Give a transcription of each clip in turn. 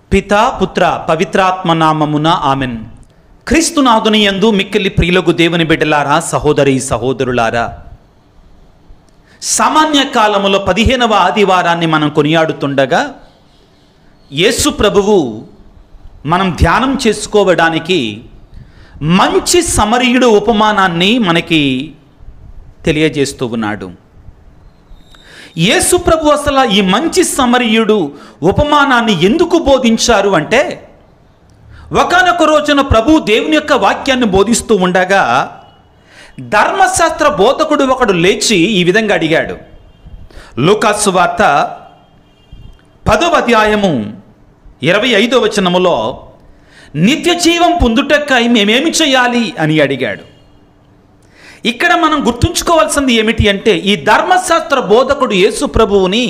పితా పుత్ర పవిత్రాత్మ నామమున ఆమెన్ క్రీస్తునాథుని యందు మిక్కిలి ప్రియులకు దేవుని బిడ్డలారా సహోదరి సహోదరులారా సామాన్య కాలములో పదిహేనవ ఆదివారాన్ని మనం కొనియాడుతుండగా యేసు ప్రభువు మనం ధ్యానం చేసుకోవడానికి మంచి సమరీయుడు ఉపమానాన్ని మనకి తెలియజేస్తూ ఉన్నాడు యేసు ప్రభు అసలు ఈ మంచి సమరీయుడు ఉపమానాన్ని ఎందుకు బోధించారు అంటే ఒకనొక రోజున ప్రభు దేవుని యొక్క వాక్యాన్ని బోధిస్తూ ఉండగా ధర్మశాస్త్ర బోధకుడు ఒకడు లేచి ఈ విధంగా అడిగాడు లూకాసు వార్త పదవ అధ్యాయము ఇరవై ఐదో వచనములో నిత్య జీవం పొందుటకై మేమేమి చేయాలి అని అడిగాడు ఇక్కడ మనం గుర్తుంచుకోవాల్సింది ఏమిటి అంటే ఈ ధర్మశాస్త్ర బోధకుడు యేసు ప్రభువుని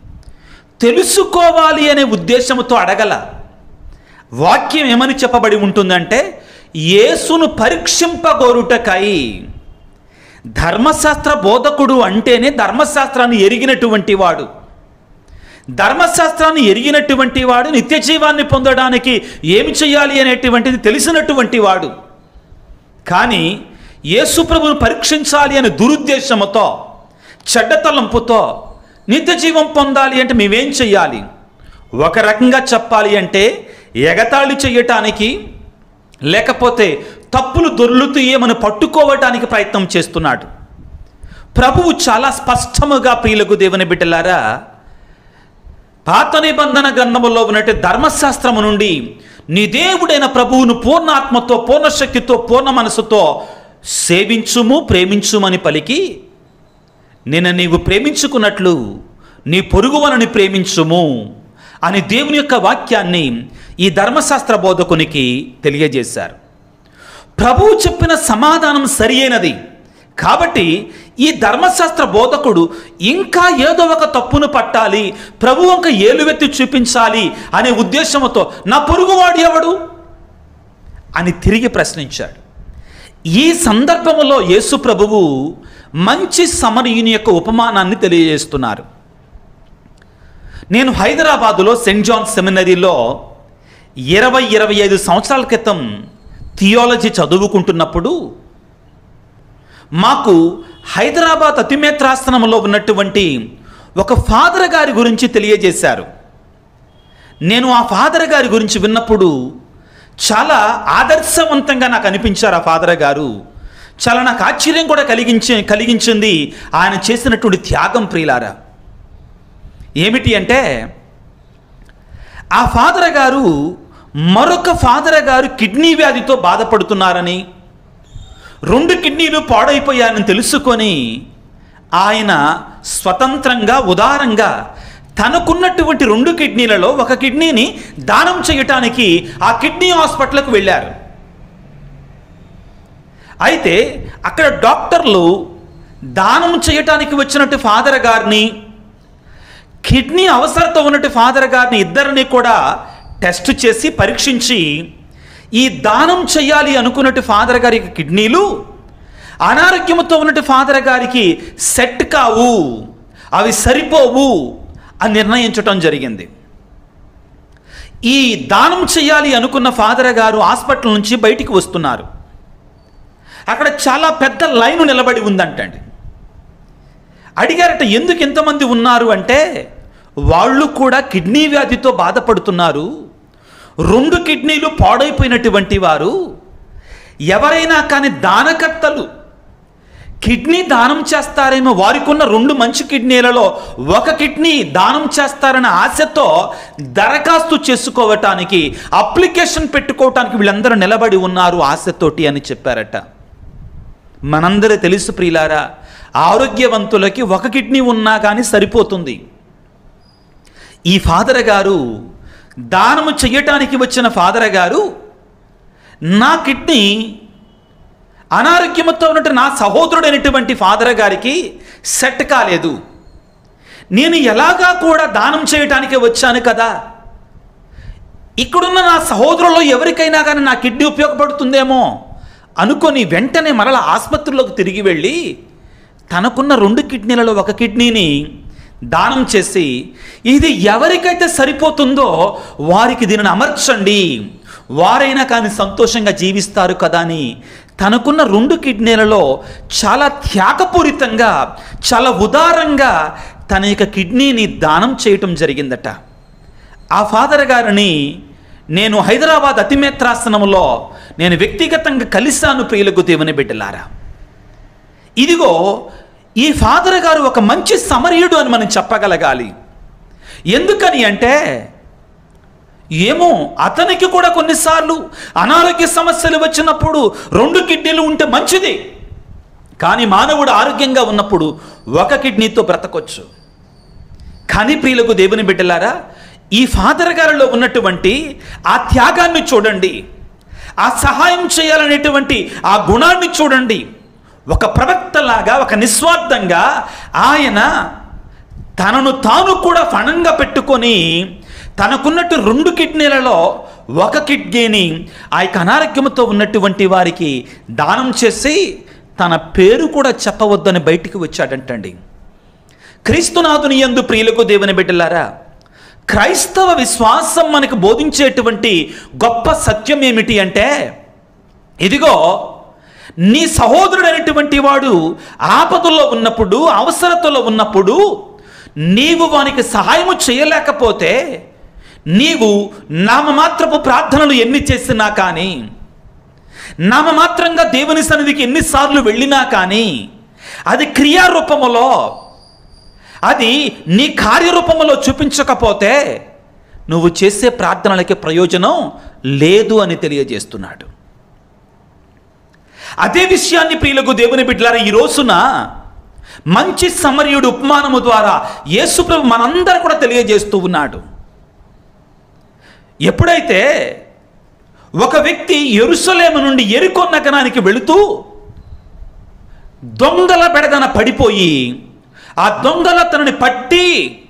తెలుసుకోవాలి అనే ఉద్దేశంతో అడగల వాక్యం ఏమని చెప్పబడి ఉంటుందంటే యేసును పరీక్షింపగోరుటకై ధర్మశాస్త్ర బోధకుడు అంటేనే ధర్మశాస్త్రాన్ని ఎరిగినటువంటి వాడు ధర్మశాస్త్రాన్ని ఎరిగినటువంటి వాడు నిత్య జీవాన్ని పొందడానికి ఏమి చేయాలి అనేటువంటిది తెలిసినటువంటి వాడు కానీ యేసుప్రభుని పరీక్షించాలి అనే దురుద్దేశముతో చెడ్డ తలంపుతో నిత్య జీవం పొందాలి అంటే మేమేం చెయ్యాలి ఒక రకంగా చెప్పాలి అంటే ఎగతాళి చేయటానికి లేకపోతే తప్పులు దొర్లుతూ ఏమని పట్టుకోవటానికి ప్రయత్నం చేస్తున్నాడు ప్రభువు చాలా స్పష్టముగా ప్రియులకు దేవుని బిడ్డలారా పాత నిబంధన గ్రంథములో ఉన్నట్టు ధర్మశాస్త్రము నుండి నీ దేవుడైన ప్రభువును పూర్ణ ఆత్మతో పూర్ణ శక్తితో పూర్ణ మనసుతో సేవించుము ప్రేమించుమని పలికి నిన్ను నీవు ప్రేమించుకున్నట్లు నీ పొరుగువనని ప్రేమించుము అని దేవుని యొక్క వాక్యాన్ని ఈ ధర్మశాస్త్ర బోధకునికి తెలియజేశారు ప్రభువు చెప్పిన సమాధానం సరి అయినది కాబట్టి ఈ ధర్మశాస్త్ర బోధకుడు ఇంకా ఏదో ఒక తప్పును పట్టాలి ప్రభు ఒక ఏలువెత్తి చూపించాలి అనే ఉద్దేశంతో నా పొరుగువాడు ఎవడు అని తిరిగి ప్రశ్నించాడు ఈ సందర్భంలో యేసు ప్రభువు మంచి సమరయుని యొక్క ఉపమానాన్ని తెలియజేస్తున్నారు నేను హైదరాబాదులో సెయింట్ జాన్ సెమినరీలో ఇరవై ఇరవై ఐదు సంవత్సరాల క్రితం థియాలజీ చదువుకుంటున్నప్పుడు మాకు హైదరాబాద్ అతిమేత్రాసనంలో ఉన్నటువంటి ఒక ఫాదర్ గారి గురించి తెలియజేశారు నేను ఆ ఫాదర్ గారి గురించి విన్నప్పుడు చాలా ఆదర్శవంతంగా నాకు అనిపించారు ఆ ఫాదర్ గారు చాలా నాకు ఆశ్చర్యం కూడా కలిగించి కలిగించింది ఆయన చేసినటువంటి త్యాగం ప్రియులారా ఏమిటి అంటే ఆ ఫాదర్ గారు మరొక ఫాదర్ గారు కిడ్నీ వ్యాధితో బాధపడుతున్నారని రెండు కిడ్నీలు పాడైపోయారని తెలుసుకొని ఆయన స్వతంత్రంగా ఉదారంగా తనకున్నటువంటి రెండు కిడ్నీలలో ఒక కిడ్నీని దానం చేయటానికి ఆ కిడ్నీ హాస్పిటల్కి వెళ్ళారు అయితే అక్కడ డాక్టర్లు దానం చేయటానికి వచ్చినట్టు ఫాదర్ గారిని కిడ్నీ అవసరత ఉన్నట్టు ఫాదర్ గారిని ఇద్దరిని కూడా టెస్ట్ చేసి పరీక్షించి ఈ దానం చేయాలి అనుకున్నట్టు ఫాదర్ గారి కిడ్నీలు అనారోగ్యంతో ఉన్నట్టు ఫాదర్ గారికి సెట్ కావు అవి సరిపోవు అని నిర్ణయించటం జరిగింది ఈ దానం చేయాలి అనుకున్న ఫాదర్ గారు హాస్పిటల్ నుంచి బయటికి వస్తున్నారు అక్కడ చాలా పెద్ద లైన్ నిలబడి ఉందంటండి అడిగారట ఎందుకు ఇంతమంది ఉన్నారు అంటే వాళ్ళు కూడా కిడ్నీ వ్యాధితో బాధపడుతున్నారు రెండు కిడ్నీలు పాడైపోయినటువంటి వారు ఎవరైనా కానీ దానకర్తలు కిడ్నీ దానం చేస్తారేమో వారికి ఉన్న రెండు మంచి కిడ్నీలలో ఒక కిడ్నీ దానం చేస్తారన్న ఆశతో దరఖాస్తు చేసుకోవటానికి అప్లికేషన్ పెట్టుకోవటానికి వీళ్ళందరూ నిలబడి ఉన్నారు ఆశతోటి అని చెప్పారట మనందరూ తెలుసు ప్రియులారా ఆరోగ్యవంతులకి ఒక కిడ్నీ ఉన్నా కానీ సరిపోతుంది ఈ ఫాదర్ గారు దానము చెయ్యటానికి వచ్చిన ఫాదర్ గారు నా కిడ్నీ అనారోగ్యంతో ఉన్నట్టు నా సహోదరుడైనటువంటి ఫాదర్ గారికి సెట్ కాలేదు నేను ఎలాగా కూడా దానం చేయటానికి వచ్చాను కదా ఇక్కడున్న నా సహోదరుల్లో ఎవరికైనా కానీ నా కిడ్నీ ఉపయోగపడుతుందేమో అనుకొని వెంటనే మరల ఆసుపత్రిలోకి తిరిగి వెళ్ళి తనకున్న రెండు కిడ్నీలలో ఒక కిడ్నీని దానం చేసి ఇది ఎవరికైతే సరిపోతుందో వారికి దీనిని అమర్చండి వారైనా కానీ సంతోషంగా జీవిస్తారు కదా అని తనకున్న రెండు కిడ్నీలలో చాలా త్యాగపూరితంగా చాలా ఉదారంగా తన యొక్క కిడ్నీని దానం చేయటం జరిగిందట ఆ ఫాదర్ గారిని నేను హైదరాబాద్ అతిమేత్రాసనంలో నేను వ్యక్తిగతంగా కలిశాను ప్రియులకు దేవుని బిడ్డలారా ఇదిగో ఈ ఫాదర్ గారు ఒక మంచి సమరయుడు అని మనం చెప్పగలగాలి ఎందుకని అంటే ఏమో అతనికి కూడా కొన్నిసార్లు అనారోగ్య సమస్యలు వచ్చినప్పుడు రెండు కిడ్నీలు ఉంటే మంచిది కానీ మానవుడు ఆరోగ్యంగా ఉన్నప్పుడు ఒక కిడ్నీతో బ్రతకొచ్చు కానీ ప్రియులకు దేవుని బిడ్డలారా ఈ ఫాదర్ గారిలో ఉన్నటువంటి ఆ త్యాగాన్ని చూడండి ఆ సహాయం చేయాలనేటువంటి ఆ గుణాన్ని చూడండి ఒక ప్రవక్తలాగా ఒక నిస్వార్థంగా ఆయన తనను తాను కూడా ఫణంగా పెట్టుకొని తనకున్నట్టు రెండు కిడ్నీలలో ఒక కిడ్నీని ఆ యొక్క అనారోగ్యంతో ఉన్నటువంటి వారికి దానం చేసి తన పేరు కూడా చెప్పవద్దని బయటికి వచ్చాడంటండి క్రీస్తునాథుని యందు ప్రియులకు దేవుని బిడ్డలారా క్రైస్తవ విశ్వాసం మనకు బోధించేటువంటి గొప్ప సత్యం ఏమిటి అంటే ఇదిగో నీ సహోదరుడైనటువంటి వాడు ఆపదలో ఉన్నప్పుడు అవసరతలో ఉన్నప్పుడు నీవు వానికి సహాయము చేయలేకపోతే నీవు నామమాత్రపు ప్రార్థనలు ఎన్ని చేసినా కానీ నామమాత్రంగా దేవుని సన్నిధికి ఎన్నిసార్లు వెళ్ళినా కానీ అది క్రియారూపములో అది నీ కార్యరూపములో చూపించకపోతే నువ్వు చేసే ప్రార్థనలకి ప్రయోజనం లేదు అని తెలియజేస్తున్నాడు అదే విషయాన్ని ప్రియులకు దేవుని బిడ్డలారా ఈ రోజున మంచి సమరయుడు ఉపమానము ద్వారా యేసుప్రభు మనందరూ కూడా తెలియజేస్తూ ఉన్నాడు ఎప్పుడైతే ఒక వ్యక్తి ఎరుసలేము నుండి ఎరుకో నగరానికి వెళుతూ దొంగల బెడదన పడిపోయి ఆ దొంగల తనని పట్టి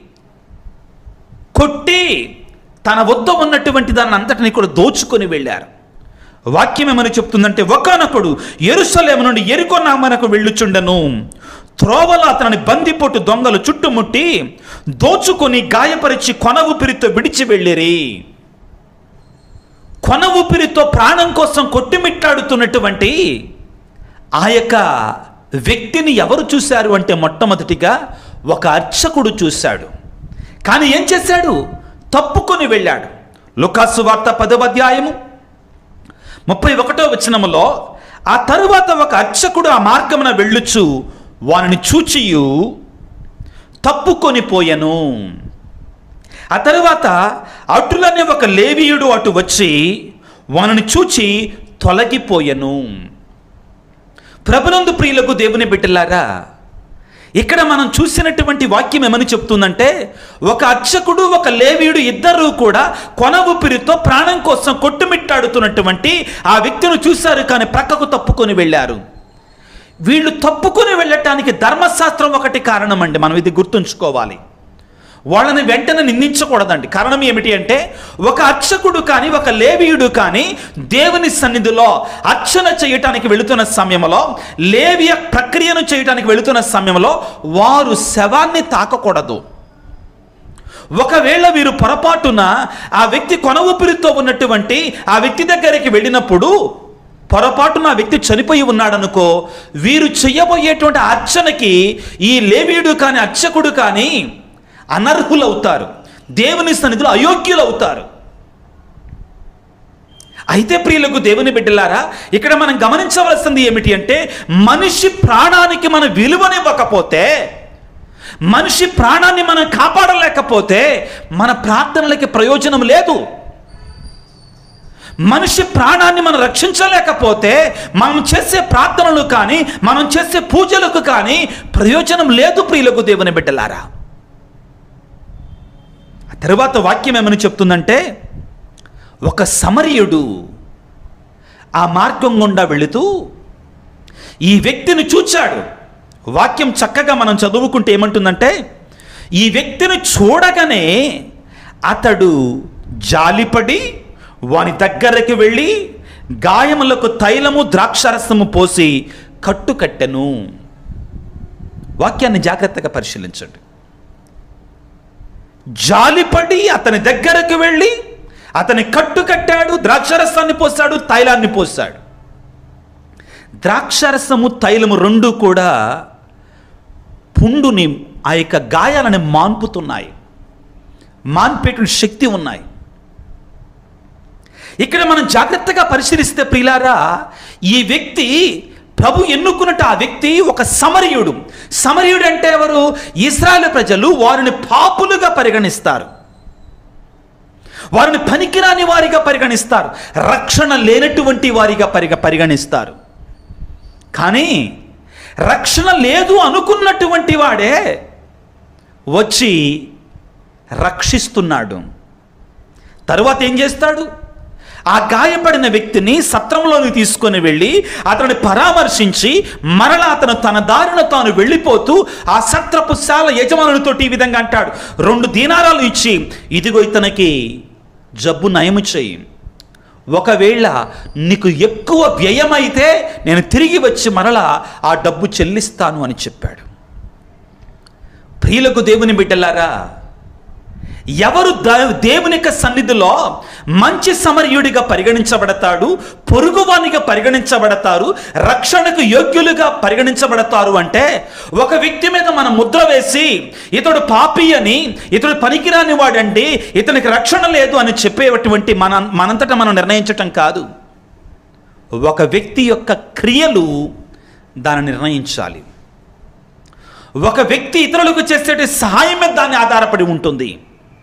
కొట్టి తన వద్ద ఉన్నటువంటి దాన్ని అంతటిని కూడా దోచుకొని వెళ్ళారు వాక్యం ఏమని చెప్తుందంటే ఒకనొకడు ఎరుసలేము నుండి ఎరుకో నామనకు వెళ్ళుచుండను త్రోవల అతని బందిపోటు దొంగలు చుట్టుముట్టి దోచుకొని గాయపరిచి కొన ఊపిరితో విడిచి వెళ్ళిరి కొన ఊపిరితో ప్రాణం కోసం కొట్టిమిట్టాడుతున్నటువంటి ఆ యొక్క వ్యక్తిని ఎవరు చూశారు అంటే మొట్టమొదటిగా ఒక అర్చకుడు చూశాడు కానీ ఏం చేశాడు తప్పుకొని వెళ్ళాడు లుకాసు వార్త పదవ అధ్యాయము ముప్పై ఒకటో వచనములో ఆ తరువాత ఒక అర్చకుడు ఆ మార్గమున వెళ్ళుచు వానిని చూచియు తప్పుకొని పోయెను ఆ తరువాత అటులనే ఒక లేవీయుడు అటు వచ్చి వానిని చూచి తొలగిపోయెను ప్రభునందు ప్రియులకు దేవుని బిడ్డలారా ఇక్కడ మనం చూసినటువంటి వాక్యం ఏమని చెప్తుందంటే ఒక అర్చకుడు ఒక లేవీయుడు ఇద్దరూ కూడా కొన ఊపిరితో ప్రాణం కోసం కొట్టుమిట్టాడుతున్నటువంటి ఆ వ్యక్తిని చూశారు కానీ ప్రక్కకు తప్పుకొని వెళ్ళారు వీళ్ళు తప్పుకొని వెళ్ళటానికి ధర్మశాస్త్రం ఒకటి కారణం అండి మనం ఇది గుర్తుంచుకోవాలి వాళ్ళని వెంటనే నిందించకూడదండి కారణం ఏమిటి అంటే ఒక అర్చకుడు కానీ ఒక లేవీయుడు కానీ దేవుని సన్నిధిలో అర్చన చేయటానికి వెళుతున్న సమయంలో లేవియ ప్రక్రియను చేయటానికి వెళుతున్న సమయంలో వారు శవాన్ని తాకకూడదు ఒకవేళ వీరు పొరపాటున ఆ వ్యక్తి కొన ఊపిరితో ఉన్నటువంటి ఆ వ్యక్తి దగ్గరికి వెళ్ళినప్పుడు పొరపాటున ఆ వ్యక్తి చనిపోయి ఉన్నాడనుకో వీరు చెయ్యబోయేటువంటి అర్చనకి ఈ లేవీయుడు కానీ అర్చకుడు కానీ అనర్హులవుతారు దేవుని సన్నిధిలో అయోగ్యులవుతారు అయితే ప్రియులకు దేవుని బిడ్డలారా ఇక్కడ మనం గమనించవలసింది ఏమిటి అంటే మనిషి ప్రాణానికి మనం విలువనివ్వకపోతే మనిషి ప్రాణాన్ని మనం కాపాడలేకపోతే మన ప్రార్థనలకి ప్రయోజనం లేదు మనిషి ప్రాణాన్ని మనం రక్షించలేకపోతే మనం చేసే ప్రార్థనలు కానీ మనం చేసే పూజలకు కానీ ప్రయోజనం లేదు ప్రియులకు దేవుని బిడ్డలారా ఆ తరువాత వాక్యం ఏమని చెప్తుందంటే ఒక సమరయుడు ఆ మార్గం గుండా వెళుతూ ఈ వ్యక్తిని చూచాడు వాక్యం చక్కగా మనం చదువుకుంటే ఏమంటుందంటే ఈ వ్యక్తిని చూడగానే అతడు జాలిపడి వాని దగ్గరికి వెళ్ళి గాయములకు తైలము ద్రాక్షరసము పోసి కట్టుకట్టెను వాక్యాన్ని జాగ్రత్తగా పరిశీలించండి జాలిపడి అతని దగ్గరకు వెళ్ళి అతని కట్టు కట్టాడు ద్రాక్షరసాన్ని పోసాడు తైలాన్ని పోసాడు ద్రాక్షరసము తైలము రెండు కూడా పుండుని ఆ యొక్క గాయాలని మాన్పుతున్నాయి మాన్పేటు శక్తి ఉన్నాయి ఇక్కడ మనం జాగ్రత్తగా పరిశీలిస్తే ప్రియులారా ఈ వ్యక్తి ప్రభు ఎన్నుకున్నట్టు ఆ వ్యక్తి ఒక సమరయుడు సమరయుడు అంటే ఎవరు ఇస్రాయేల్ ప్రజలు వారిని పాపులుగా పరిగణిస్తారు వారిని పనికిరాని వారిగా పరిగణిస్తారు రక్షణ లేనటువంటి వారిగా పరిగ పరిగణిస్తారు కానీ రక్షణ లేదు అనుకున్నటువంటి వాడే వచ్చి రక్షిస్తున్నాడు తరువాత ఏం చేస్తాడు ఆ గాయపడిన వ్యక్తిని సత్రంలోకి తీసుకొని వెళ్ళి అతన్ని పరామర్శించి మరలా అతను తన దారిన తాను వెళ్ళిపోతూ ఆ సత్రపు శాల యజమానులతో ఈ విధంగా అంటాడు రెండు దీనారాలు ఇచ్చి ఇదిగో ఇతనికి జబ్బు నయము చేయి ఒకవేళ నీకు ఎక్కువ వ్యయమైతే నేను తిరిగి వచ్చి మరలా ఆ డబ్బు చెల్లిస్తాను అని చెప్పాడు ప్రియులకు దేవుని బిడ్డలారా ఎవరు ద- దేవుని యొక్క సన్నిధిలో మంచి సమరయుడిగా పరిగణించబడతాడు పొరుగువానిగా పరిగణించబడతారు రక్షణకు యోగ్యులుగా పరిగణించబడతారు అంటే ఒక వ్యక్తి మీద మనం ముద్ర వేసి ఇతడు పాపి అని ఇతడు పనికిరాని వాడండి ఇతనికి రక్షణ లేదు అని చెప్పేటువంటి మన మనంతటా మనం నిర్ణయించటం కాదు ఒక వ్యక్తి యొక్క క్రియలు దాన్ని నిర్ణయించాలి ఒక వ్యక్తి ఇతరులకు చేసే సహాయం మీద దాన్ని ఆధారపడి ఉంటుంది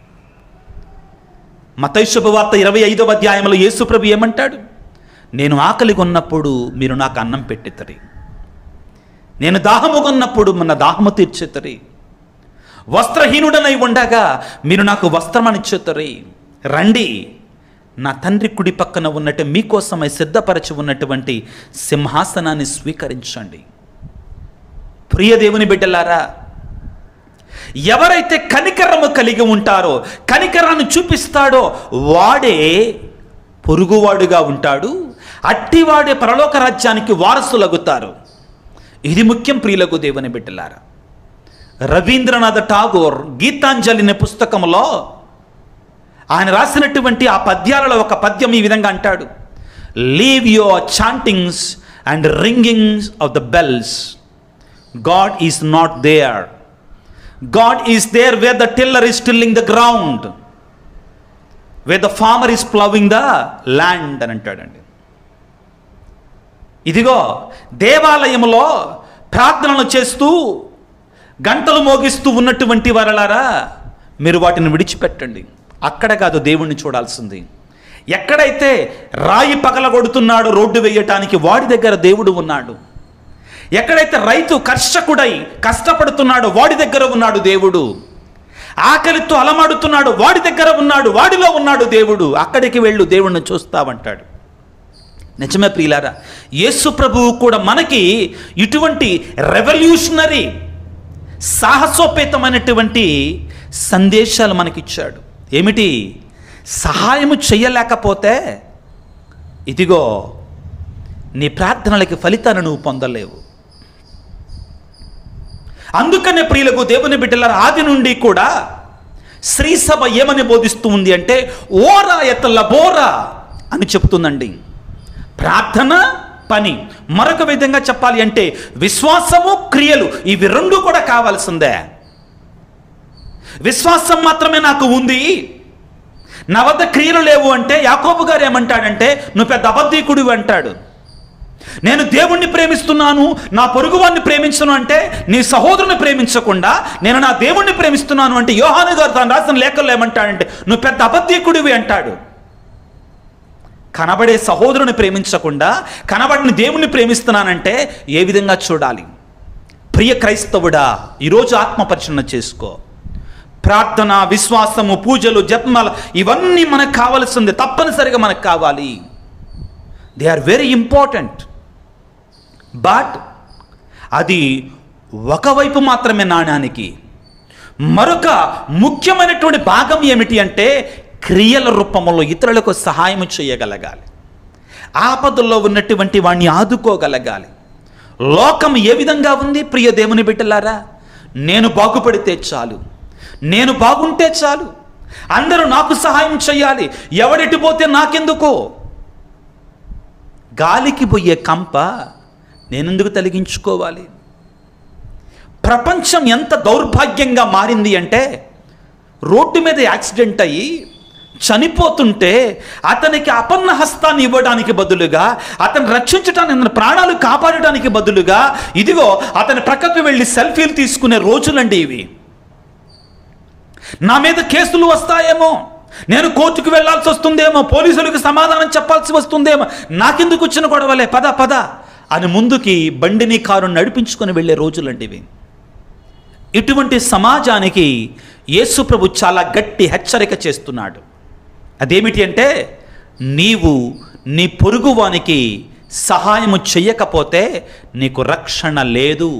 మతై శుభవార్త ఇరవై ఐదవ అధ్యాయంలో యేసుప్రభు ఏమంటాడు నేను ఆకలి కొన్నప్పుడు మీరు నాకు అన్నం పెట్టితరి నేను దాహము కొన్నప్పుడు మన దాహము తీర్చేతరి వస్త్రహీనుడనై ఉండగా మీరు నాకు వస్త్రమనిచ్చేతరి రండి నా తండ్రి కుడి పక్కన ఉన్నట్టు మీకోసమై సిద్ధపరచి ఉన్నటువంటి సింహాసనాన్ని స్వీకరించండి ప్రియ దేవుని బిడ్డలారా ఎవరైతే కనికరము కలిగి ఉంటారో కనికరాన్ని చూపిస్తాడో వాడే పొరుగువాడుగా ఉంటాడు అట్టివాడే పరలోక రాజ్యానికి వారసులగుతారు ఇది ముఖ్యం ప్రియులకు దేవుని బిడ్డలారా రవీంద్రనాథ్ ఠాగూర్ గీతాంజలి అనే పుస్తకంలో ఆయన రాసినటువంటి ఆ పద్యాలలో ఒక పద్యం ఈ విధంగా అంటాడు leave your chantings and ringings of the bells God is not there God is there where the tiller is tilling the ground where the farmer is ploughing the land అని అంటాడండి ఇదిగో దేవాలయంలో ప్రార్థనలు చేస్తూ గంటలు మోగిస్తూ ఉన్నటువంటి వరలారా మీరు వాటిని విడిచిపెట్టండి అక్కడ కాదు దేవుణ్ణి చూడాల్సింది ఎక్కడైతే రాయి పగలగొడుతున్నాడో రోడ్డు వేయటానికి వాడి దగ్గర దేవుడు ఉన్నాడు ఎక్కడైతే రైతు కర్షకుడై కష్టపడుతున్నాడో వాడి దగ్గర ఉన్నాడు దేవుడు ఆకలితో అలమాడుతున్నాడు వాడి దగ్గర ఉన్నాడు వాడిలో ఉన్నాడు దేవుడు అక్కడికి వెళ్ళు దేవుణ్ణి చూస్తావంటాడు నిజమే ప్రియులారా యేసు ప్రభువు కూడా మనకి ఇటువంటి రెవల్యూషనరీ సాహసోపేతమైనటువంటి సందేశాలు మనకిచ్చాడు ఏమిటి సహాయము చెయ్యలేకపోతే ఇదిగో నీ ప్రార్థనలకి ఫలితాన్ని నువ్వు పొందలేవు అందుకనే ప్రియులకు దేవుని బిడ్డల ఆది నుండి కూడా శ్రీ సభ ఏమని బోధిస్తూ ఉంది అంటే ఓరా ఎత్తల్ల బోరా అని చెప్తుందండి ప్రార్థన పని మరొక విధంగా చెప్పాలి అంటే విశ్వాసము క్రియలు ఇవి రెండు కూడా కావాల్సిందే విశ్వాసం మాత్రమే నాకు ఉంది నా వద్ద క్రియలు లేవు అంటే యాకోబు గారు ఏమంటాడంటే నువ్వు పెద్ద అబద్ధీకుడివి అంటాడు నేను దేవుణ్ణి ప్రేమిస్తున్నాను నా పొరుగువాన్ని ప్రేమించను అంటే నీ సహోదరుని ప్రేమించకుండా నేను నా దేవుణ్ణి ప్రేమిస్తున్నాను అంటే యోహాను గారు తాను రాసిన లేఖల్లో ఏమంటాడంటే నువ్వు పెద్ద అబద్ధీకుడివి అంటాడు కనబడే సహోదరుని ప్రేమించకుండా కనబడిన దేవుణ్ణి ప్రేమిస్తున్నానంటే ఏ విధంగా చూడాలి ప్రియ క్రైస్తవుడా ఈరోజు ఆత్మపరిచన చేసుకో ప్రార్థన విశ్వాసము పూజలు జపమాల ఇవన్నీ మనకు కావాల్సింది తప్పనిసరిగా మనకు కావాలి they are very important but అది ఒకవైపు మాత్రమే నాణానికి మరొక ముఖ్యమైనటువంటి భాగం ఏమిటి అంటే క్రియల రూపంలో ఇతరులకు సహాయం చేయగలగాలి ఆపదల్లో ఉన్నటువంటి వాణ్ణి ఆదుకోగలగాలి లోకం ఏ విధంగా ఉంది ప్రియ దేవుని బిడ్డలారా నేను బాగుపడితే చాలు నేను బాగుంటే చాలు అందరూ నాకు సహాయం చేయాలి ఎవడెటు పోతే నాకెందుకో గాలికి పోయే కంప నేనెందుకు తొలగించుకోవాలి ప్రపంచం ఎంత దౌర్భాగ్యంగా మారింది అంటే రోడ్డు మీద యాక్సిడెంట్ అయ్యి చనిపోతుంటే అతనికి అపన్న హస్తాన్ని ఇవ్వడానికి బదులుగా అతను రక్షించడానికి అతని ప్రాణాలు కాపాడడానికి బదులుగా ఇదిగో అతని ప్రక్కకు వెళ్ళి సెల్ఫీలు తీసుకునే రోజులండి ఇవి నా మీద కేసులు వస్తాయేమో నేను కోర్టుకు వెళ్ళాల్సి వస్తుందేమో పోలీసులకు సమాధానం చెప్పాల్సి వస్తుందేమో నాకెందుకు వచ్చిన గొడవలే పద పద అని ముందుకి బండిని కారు నడిపించుకొని వెళ్ళే రోజులండి ఇవి ఇటువంటి సమాజానికి యేసు ప్రభు చాలా గట్టి హెచ్చరిక చేస్తున్నాడు అదేమిటి అంటే నీవు నీ పొరుగువానికి సహాయము చెయ్యకపోతే నీకు రక్షణ లేదు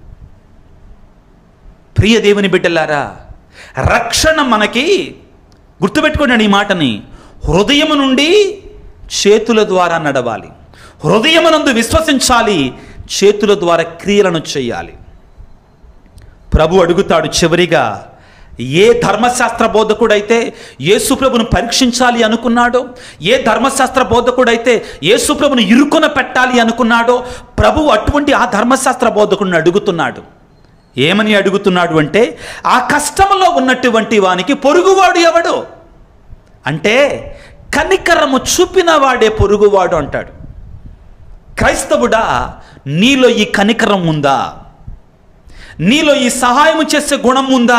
ప్రియ దేవుని బిడ్డలారా రక్షణ మనకి గుర్తుపెట్టుకోండి ఈ మాటని హృదయము నుండి చేతుల ద్వారా నడవాలి హృదయమునందు విశ్వసించాలి చేతుల ద్వారా క్రియలను చేయాలి ప్రభు అడుగుతాడు చివరిగా ఏ ధర్మశాస్త్ర బోధకుడైతే యేసుప్రభును పరీక్షించాలి అనుకున్నాడో ఏ ధర్మశాస్త్ర బోధకుడైతే యేసుప్రభును ఇరుకున పెట్టాలి అనుకున్నాడో ప్రభు అటువంటి ఆ ధర్మశాస్త్ర బోధకుడిని అడుగుతున్నాడు ఏమని అడుగుతున్నాడు అంటే ఆ కష్టంలో ఉన్నటువంటి వానికి పొరుగువాడు ఎవడు అంటే కనికరము చూపిన వాడే పొరుగువాడు అంటాడు క్రైస్తవుడా నీలో ఈ కనికరం ఉందా నీలో ఈ సహాయం చేసే గుణం ఉందా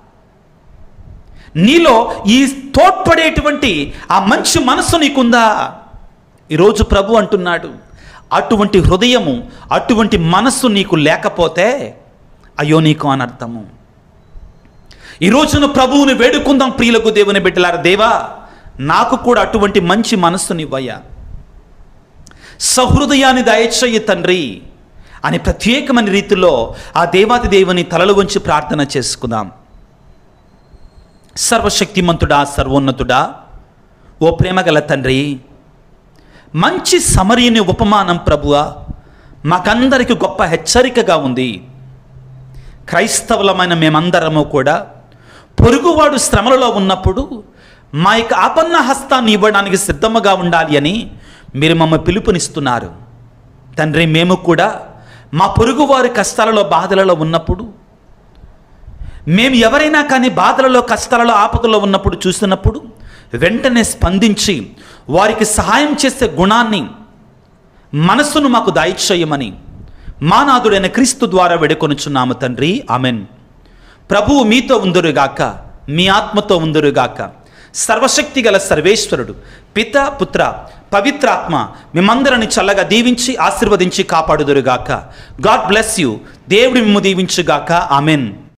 నీలో ఈ తోడ్పడేటువంటి ఆ మంచి మనస్సు నీకుందా ఈరోజు ప్రభు అంటున్నాడు అటువంటి హృదయము అటువంటి మనస్సు నీకు లేకపోతే అయ్యో నీకు అనర్థము ఈ రోజున ప్రభువుని వేడుకుందాం ప్రియులకు దేవుని బిడ్డలారా దేవా నాకు కూడా అటువంటి మంచి మనస్సునివ్వయ్యా సహృదయాన్ని దయచేయి తండ్రి అని ప్రత్యేకమైన రీతిలో ఆ దేవాది దేవుని తలలు వంచి ప్రార్థన చేసుకుందాం సర్వశక్తిమంతుడా సర్వోన్నతుడా ఓ ప్రేమగల తండ్రి మంచి సమరీని ఉపమానం ప్రభువా మాకందరికి గొప్ప హెచ్చరికగా ఉంది క్రైస్తవులమైన మేమందరము కూడా పొరుగువాడు శ్రమలలో ఉన్నప్పుడు మా యొక్క ఆపన్న హస్తాన్ని ఇవ్వడానికి సిద్ధముగా ఉండాలి అని మీరు మమ్మ పిలుపునిస్తున్నారు తండ్రి మేము కూడా మా పొరుగువారి కష్టాలలో బాధలలో ఉన్నప్పుడు మేము ఎవరైనా కానీ బాధలలో కష్టాలలో ఆపదలో ఉన్నప్పుడు చూసినప్పుడు వెంటనే స్పందించి వారికి సహాయం చేసే గుణాన్ని మనస్సును మాకు దయచేయమని మానాథుడైన క్రీస్తు ద్వారా వెడుకొనుచున్నాము తండ్రి ఆమెన్ ప్రభువు మీతో ఉందరుగాక మీ ఆత్మతో ఉందరుగాక సర్వశక్తి గల సర్వేశ్వరుడు పిత పుత్ర పవిత్రాత్మ మిమ్మందరిని చల్లగా దీవించి ఆశీర్వదించి కాపాడుదురుగాక గాడ్ బ్లెస్ యూ దేవుడు మిమ్ము దీవించుగాక ఆమెన్